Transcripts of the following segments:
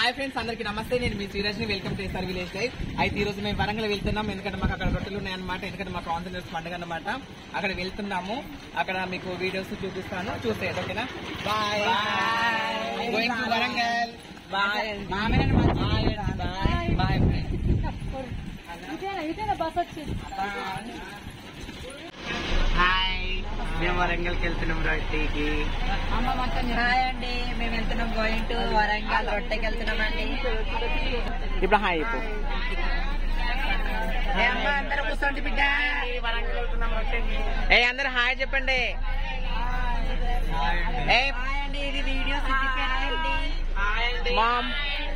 Hi friends అందరికి నమస్తే నేను మీ శ్రీరాజ్ ని వెల్కమ్ చేస్తారు విలేజ్ లైఫ్ అయితే ఈ రోజు మేము వరంగల్ వెళ్తున్నాం ఎందుకంటే మాకు అక్కడ రొట్టెలు ఉన్నాయన్నమాట ఎందుకంటే మా కాన్సన్ట్రేట్స్ పండుగ అన్నమాట అక్కడ వెళ్తున్నాము అక్కడ మీకు వీడియోస్ చూపిస్తాను చూసేయండి ఓకేనా bye going to Warangal bye bye bye bus వచ్చింది హాయ్ మేము వరంగల్కి వెళ్తున్నాం రొట్టెకి హాయ్ అండి మేము వెళ్తున్నాం గోయింగ్ టు వరంగల్ రొట్టెకి వెళ్తున్నామండి ఇప్పుడు హాయ్ ఇప్పుడు అందరూ కూర్చోండి బిడ్డ ఏ అందరు హాయ్ చెప్పండి ఏ హాయ్ అండి ఇది వీడియో మామ్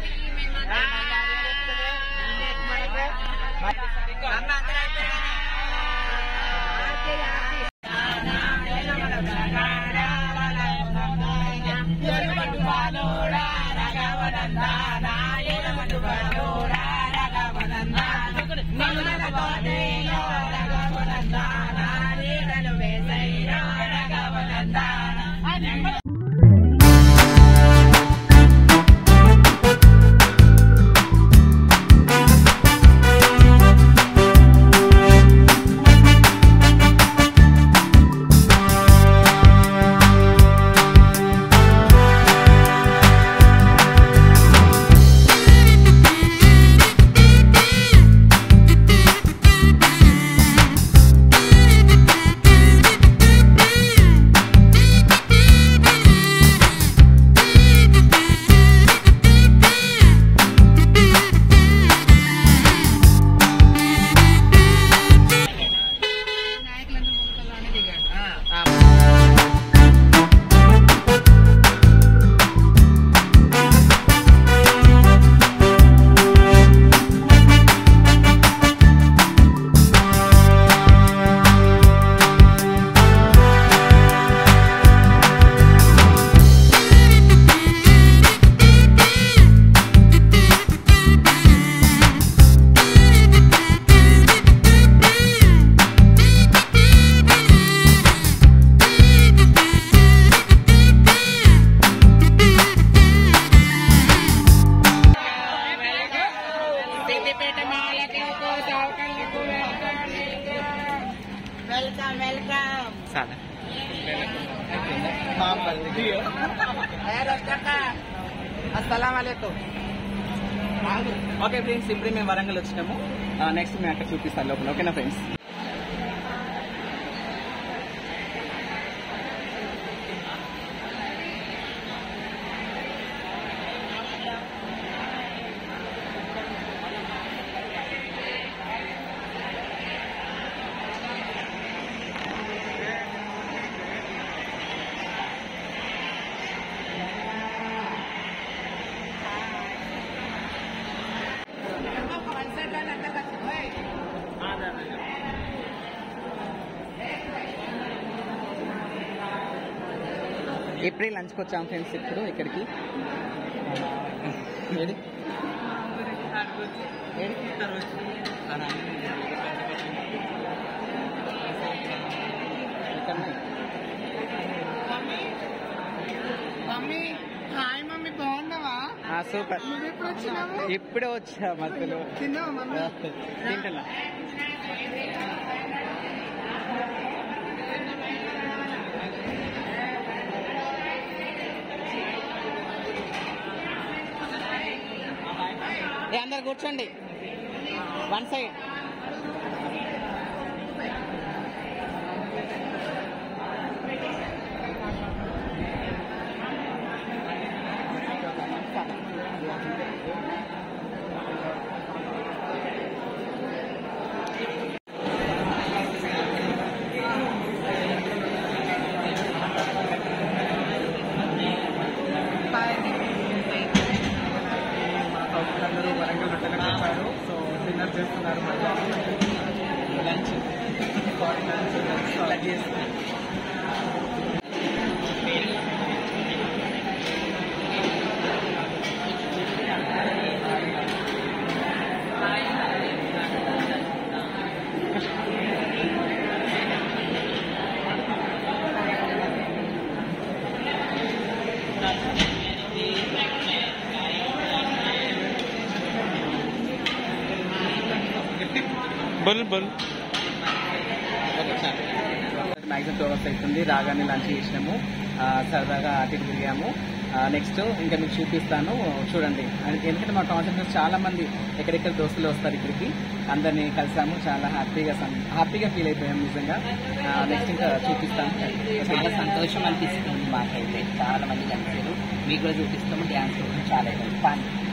వెల్కమ్ వెల్కమ్ చాలా అస్సలం ఓకే ఫ్రెండ్స్ ఇప్పుడు మేము వరంగల్ వచ్చినాము నెక్స్ట్ మేము అక్కడ చూపిస్తాను లోపల ఓకేనా ఫ్రెండ్స్ ఏప్రిల్ లంచ్కి వచ్చాం ఫ్రెండ్స్ ఇప్పుడు ఇక్కడికి ఏడి ఏడి? ఇక్కడనే. మమ్మీ హాయ్ మమ్మీ బాగున్నావా ఆ, సూపర్ నువ్వు ఎప్పుడు వచ్చినావు ఇప్పుడే వచ్చా మధ్యలో తిన్నావా మమ్మీ తింటున్నా ఏ అందరు కూర్చోండి వన్ సైడ్ అందరూ వరంగల్ రొట్టెలకు వచ్చారు సో డిన్నర్ చేస్తున్నారు లంచ్ లంచ్ లంచ్ చేస్తున్నారు బల్ బల్ మ్యాక్సిమం టూ అవర్స్ అవుతుంది రాగానే లంచ్ చేసినాము ఆ, సరదాగా అటు ఇటు తిరిగాము నెక్స్ట్ ఇంకా మీకు చూపిస్తాను చూడండి అది ఎందుకంటే మా కాన్సెప్ట్ చాలా మంది ఎక్కడెక్కడ దోస్తులు వస్తారు ఇక్కడికి అందరినీ కలిసాము చాలా హ్యాపీగా సం- హ్యాపీగా ఫీల్ అయిపోయాము నిజంగా నెక్స్ట్ ఇంకా చూపిస్తాను చాలా సంతోషం అనిపిస్తుంది మాకైతే చాలా మంది కలిసారు మీకు కూడా చూపిస్తాము డ్యాన్స్ చాలా ఫన్